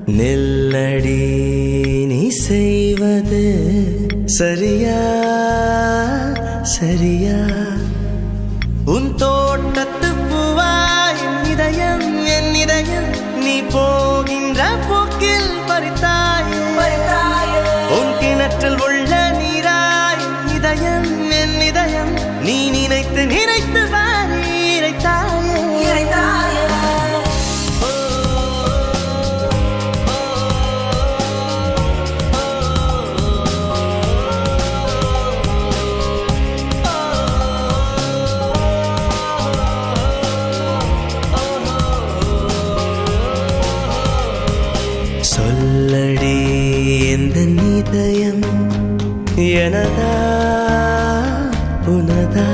நெல்லடி நீ செய்வது சரியா சரியா உன் தோட்டத்து பூவாய் என் இதயம் என் இதயம் நீ போகின்ற போக்கில் பறித்தாயே உன் கிணற்றில் உள்ள நீராய் என் இதயம் என் இதயம் நீ நினைத்து நினைத்து வாரி இறைத்தாயே சொல்லடி எந்த நிதயம் எனதா உனதா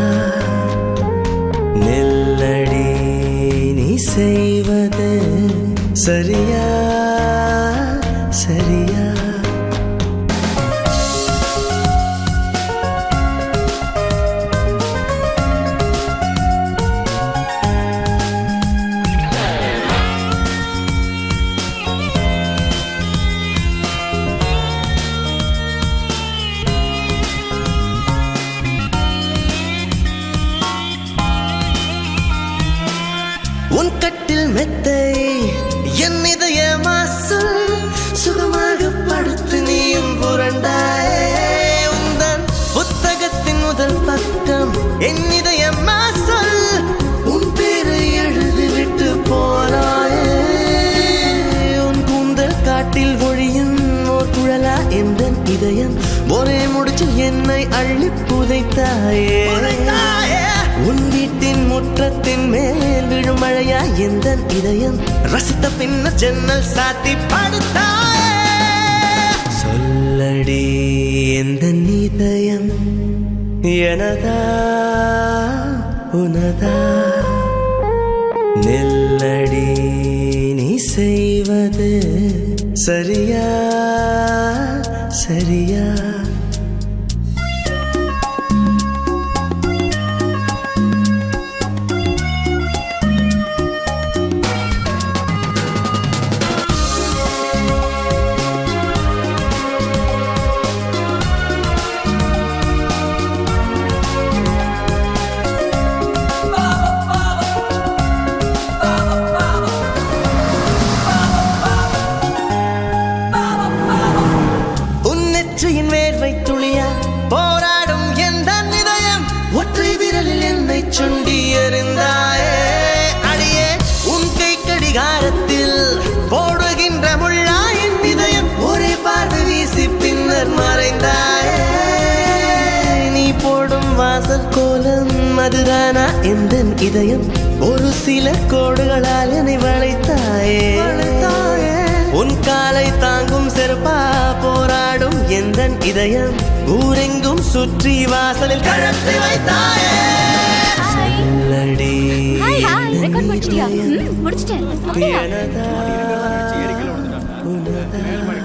நெல்லடி நீ செய்வது சரியா சரியா உன் கட்டில் மெத்தை என் இதய மாசல் சுகமாக படுத்து நீயும் புரண்டாயே உந்தன் புத்தகத்தின் முதல் பக்கம் என் இதய மாசல் உன் பேரை எழுதிவிட்டு போனாயே உன் கூந்தல் காட்டில் ஒழியும் ஓர் குழலா எந்த இதயம் ஒரே முடிச்சில் என்னை அள்ளி புதைத்தாயே உன் வீட்டின் முற்றத்தின் மேல் விழும் மழையா எந்த இதயம் ரசித்த பின்னர் ஜன்னல் சாத்தி படுத்தாயே சொல்லடி எந்த இதயம் எனதா உனதா நெல்லடி நீ செய்வது சரியா சரியா உன் நெற்றியின் வேர்வை துளியா போராடும் எந்த இதயம் ஒற்றை விரலில் என்னை சுண்டி எறிந்தாயே அடியே உன் கை கடிகாரத்தில் போடுகின்ற முள்ளாயின் இதயம் ஒரே பார்வை வீசி பின்னர் மறைந்தாயே நீ போடும் வாசல் கோலம் மதுரானா எந்த இதயம் ஒரு சில கோடுகளால் என்னை வளைத்தாயே உன் காலை தாங்கும் செருப்பா போராடும் எந்த இதயம் ஊரெங்கும் சுற்றி வாசலில் கழற்றி வைத்தாயே சொல்லடி ஹாய் ஹாய் எந்த ரெக்கார்ட் முடிச்சிட்டியா இதயம் ம் முடிச்சிட்டேன் அப்படியா எனதா உனதா